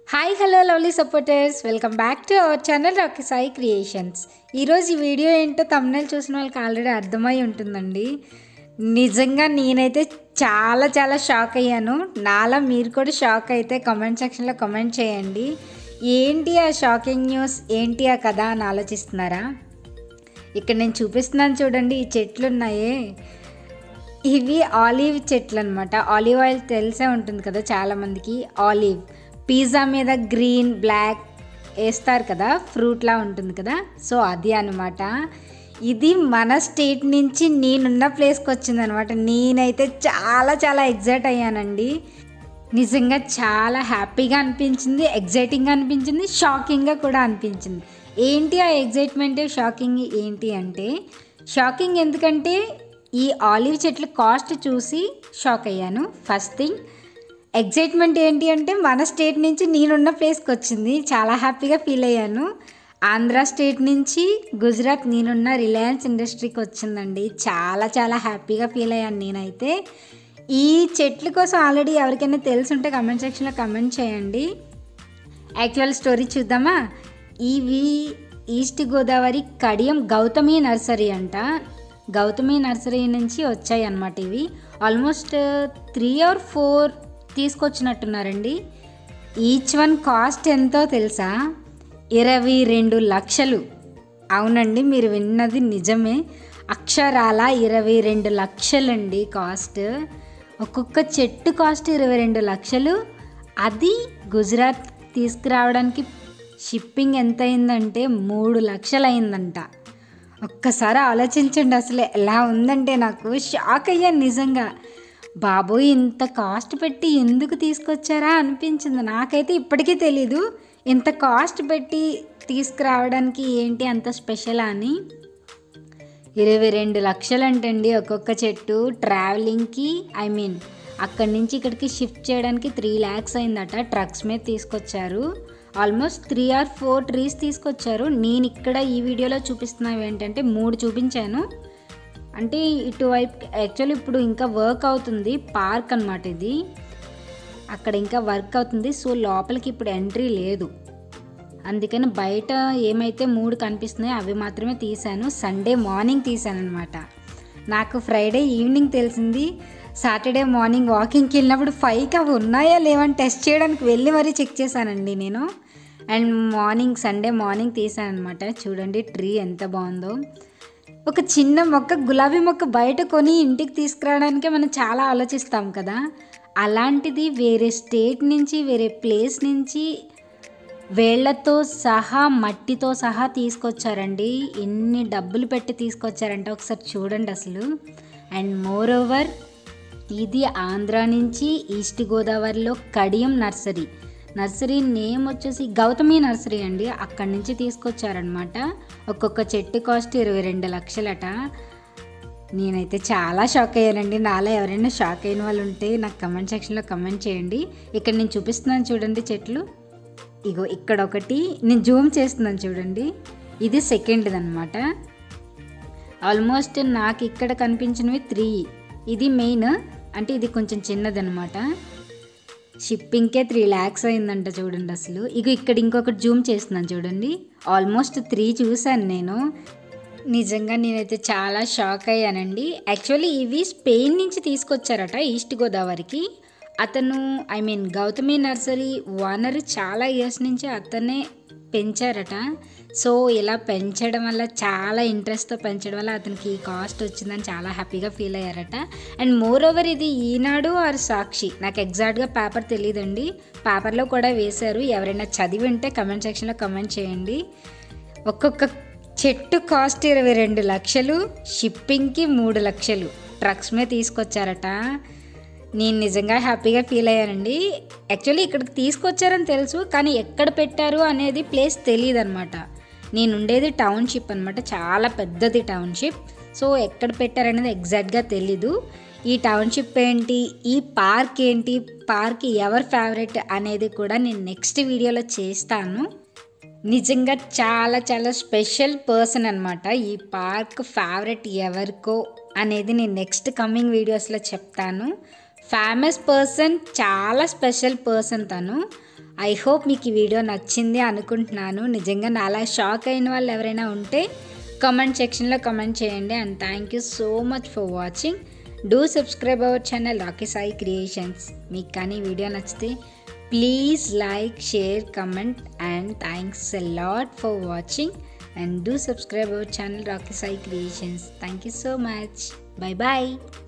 hi hello lovely supporters welcome back to our channel Rocky Sai creations ఈరోజు ఈ video ఏంటో తమ్ముళ్ళు చూసిన వాళ్ళకి ఆల్రెడీ అర్థమై ఉంటుందండి నిజంగా నేనైతే చాలా చాలా షాక్ అయ్యాను నాలా మీరు కూడా షాక్ అయితే కామెంట్ సెక్షన్లో కామెంట్ చేయండి ఏంటి ఆ షాకింగ్ న్యూస్ ఏంటి ఆ కథ అని ఆలోచిస్తున్నారా ఇక్కడ నేను చూపిస్తున్నాను చూడండి ఈ చెట్లు ఉన్నాయే ఇవి ఆలివ్ చెట్లు అనమాట ఆలివ్ ఆయిల్ తెలిసే ఉంటుంది కదా చాలామందికి ఆలివ్ పిజ్జా మీద గ్రీన్ బ్లాక్ వేస్తారు కదా ఫ్రూట్లా ఉంటుంది కదా సో అది అనమాట ఇది మన స్టేట్ నుంచి నేనున్న ప్లేస్కి వచ్చిందనమాట నేనైతే చాలా చాలా ఎగ్జైట్ అయ్యానండి నిజంగా చాలా హ్యాపీగా అనిపించింది ఎగ్జైటింగ్గా అనిపించింది షాకింగ్గా కూడా అనిపించింది ఏంటి ఆ ఎగ్జైట్మెంట్ షాకింగ్ ఏంటి అంటే షాకింగ్ ఎందుకంటే ఈ ఆలివ్ చెట్ల కాస్ట్ చూసి షాక్ అయ్యాను ఫస్ట్ థింగ్ ఎగ్జైట్మెంట్ ఏంటి అంటే మన స్టేట్ నుంచి నేనున్న ప్లేస్కి వచ్చింది చాలా హ్యాపీగా ఫీల్ అయ్యాను ఆంధ్ర స్టేట్ నుంచి గుజరాత్ నేనున్న రిలయన్స్ ఇండస్ట్రీకి వచ్చిందండి చాలా చాలా హ్యాపీగా ఫీల్ అయ్యాను నేనైతే ఈ చెట్ల కోసం ఆల్రెడీ ఎవరికైనా తెలుసుంటే కమెంట్ సెక్షన్లో కమెంట్ చేయండి యాక్చువల్ స్టోరీ చూద్దామా ఇవి ఈస్ట్ గోదావరి కడియం గౌతమి నర్సరీ అంట గౌతమి నర్సరీ నుంచి వచ్చాయి అన్నమాట ఇవి ఆల్మోస్ట్ త్రీ ఆర్ ఫోర్ తీసుకొచ్చినట్టున్నారండి ఈచ్ వన్ కాస్ట్ ఎంతో తెలుసా ఇరవై రెండు లక్షలు అవునండి మీరు విన్నది నిజమే అక్షరాల ఇరవై రెండు లక్షలండి కాస్ట్ ఒక్కొక్క చెట్టు కాస్ట్ ఇరవై రెండు లక్షలు అది గుజరాత్ తీసుకురావడానికి షిప్పింగ్ ఎంత అయిందంటే మూడు లక్షలు అయిందంట ఒక్కసారి ఆలోచించండి అసలు ఎలా ఉందంటే నాకు షాక్ అయ్యాను నిజంగా బాబోయ్ ఇంత కాస్ట్ పెట్టి ఎందుకు తీసుకొచ్చారా అనిపించింది నాకైతే ఇప్పటికీ తెలీదు ఇంత కాస్ట్ పెట్టి తీసుకురావడానికి ఏంటి అంత స్పెషల్ అని ఇరవై రెండు లక్షలు అంటండి ఒక్కొక్క చెట్టు ట్రావెలింగ్కి ఐ మీన్ అక్కడి నుంచి ఇక్కడికి షిఫ్ట్ చేయడానికి త్రీ ల్యాక్స్ అయిందట ట్రక్స్ మీద తీసుకొచ్చారు almost three or four trees తీసుకొచ్చారు నేను ఇక్కడ ఈ వీడియోలో చూపిస్తున్నవి ఏంటంటే మూడు చూపించాను అంటే ఇటువైపు యాక్చువల్లీ ఇప్పుడు ఇంకా వర్క్ అవుతుంది పార్క్ అనమాట ఇది అక్కడ ఇంకా వర్క్ అవుతుంది సో లోపలికి ఇప్పుడు ఎంట్రీ లేదు అందుకని బయట ఏమైతే మూడు కనిపిస్తున్నాయో అవి మాత్రమే తీశాను సండే మార్నింగ్ తీశాను అనమాట నాకు ఫ్రైడే ఈవినింగ్ తెలిసింది సాటర్డే మార్నింగ్ వాకింగ్కి వెళ్ళినప్పుడు ఫైవ్కి అవి ఉన్నాయా లేవని టెస్ట్ చేయడానికి వెళ్ళి మరీ చెక్ చేశానండి నేను అండ్ మార్నింగ్ సండే మార్నింగ్ తీసాను అనమాట చూడండి ట్రీ ఎంత బాగుందో ఒక చిన్న మొక్క గులాబీ మొక్క బయట కొని ఇంటికి తీసుకురావడానికే మనం చాలా ఆలోచిస్తాం కదా అలాంటిది వేరే స్టేట్ నుంచి వేరే ప్లేస్ నుంచి వేళ్లతో సహా మట్టితో సహా తీసుకొచ్చారండి ఎన్ని డబ్బులు పెట్టి తీసుకొచ్చారంటే ఒకసారి చూడండి అసలు అండ్ మోర్ ఓవర్ ఇది ఆంధ్ర నుంచి ఈస్ట్ గోదావరిలో కడియం నర్సరీ నర్సరీ నేమ్ వచ్చేసి గౌతమి నర్సరీ అండి అక్కడి నుంచి తీసుకొచ్చారనమాట ఒక్కొక్క చెట్టు కాస్ట్ ఇరవై రెండు లక్షలట నేనైతే చాలా షాక్ అయ్యానండి నాలో ఎవరైనా షాక్ అయిన వాళ్ళు ఉంటే నాకు కమెంట్ సెక్షన్లో కమెంట్ చేయండి ఇక్కడ నేను చూపిస్తున్నాను చూడండి చెట్లు ఇగో ఇక్కడ ఒకటి నేను జూమ్ చేస్తున్నాను చూడండి ఇది సెకండ్ది అనమాట ఆల్మోస్ట్ నాకు ఇక్కడ కనిపించినవి త్రీ ఇది మెయిన్ అంటే ఇది కొంచెం చిన్నదనమాట షిప్పింగ్కే త్రీ ల్యాక్స్ అయిందంట చూడండి అసలు ఇక ఇక్కడ ఇంకొకటి జూమ్ చేస్తున్నాను చూడండి ఆల్మోస్ట్ త్రీ చూశాను నేను నిజంగా నేనైతే చాలా షాక్ అయ్యానండి యాక్చువల్లీ ఇవి స్పెయిన్ నుంచి తీసుకొచ్చారట ఈస్ట్ గోదావరికి అతను I mean Gautami nursery owner చాలా ఇయర్స్ నుంచి అతనే పెంచారట సో ఇలా పెంచడం వల్ల చాలా ఇంట్రెస్ట్తో పెంచడం వల్ల అతనికి ఈ కాస్ట్ వచ్చిందని చాలా హ్యాపీగా ఫీల్ అయ్యారట అండ్ మోర్ ఓవర్ ఇది ఈనాడు ఆర్ సాక్షి నాకు ఎగ్జాక్ట్గా పేపర్ తెలియదండి పేపర్లో కూడా వేశారు ఎవరైనా చదివి ఉంటే కమెంట్ సెక్షన్లో కమెంట్ చేయండి ఒక్కొక్క చెట్టు కాస్ట్ ఇరవై రెండు లక్షలు షిప్పింగ్కి మూడు లక్షలు ట్రక్స్ మీద తీసుకొచ్చారట నేను నిజంగా హ్యాపీగా ఫీల్ అయ్యానండి యాక్చువల్లీ ఇక్కడికి తీసుకొచ్చారని తెలుసు కానీ ఎక్కడ పెట్టారు అనేది ప్లేస్ తెలియదు అనమాట నేను ఉండేది టౌన్షిప్ అనమాట చాలా పెద్దది టౌన్షిప్ సో ఎక్కడ పెట్టారనేది ఎగ్జాక్ట్గా తెలీదు ఈ టౌన్షిప్ ఏంటి ఈ పార్క్ ఏంటి పార్క్ ఎవరి ఫేవరెట్ అనేది కూడా నేను నెక్స్ట్ వీడియోలో చేస్తాను నిజంగా చాలా చాలా స్పెషల్ పర్సన్ అనమాట ఈ పార్క్ ఫేవరెట్ ఎవరికో అనేది నేను నెక్స్ట్ కమింగ్ వీడియోస్లో చెప్తాను ఫేమస్ పర్సన్ చాలా స్పెషల్ పర్సన్ తను ఐ హోప్ మీకు ఈ వీడియో నచ్చింది అనుకుంటున్నాను నిజంగా నాలా షాక్ అయిన వాళ్ళు ఎవరైనా ఉంటే కామెంట్ సెక్షన్లో కామెంట్ చేయండి and thank you so much for watching do subscribe our channel Rocky Sai creations మీకు కానీ వీడియో నచ్చితే please like share comment and thanks a lot for watching and do subscribe our channel Rocky Sai creations thank you so much bye bye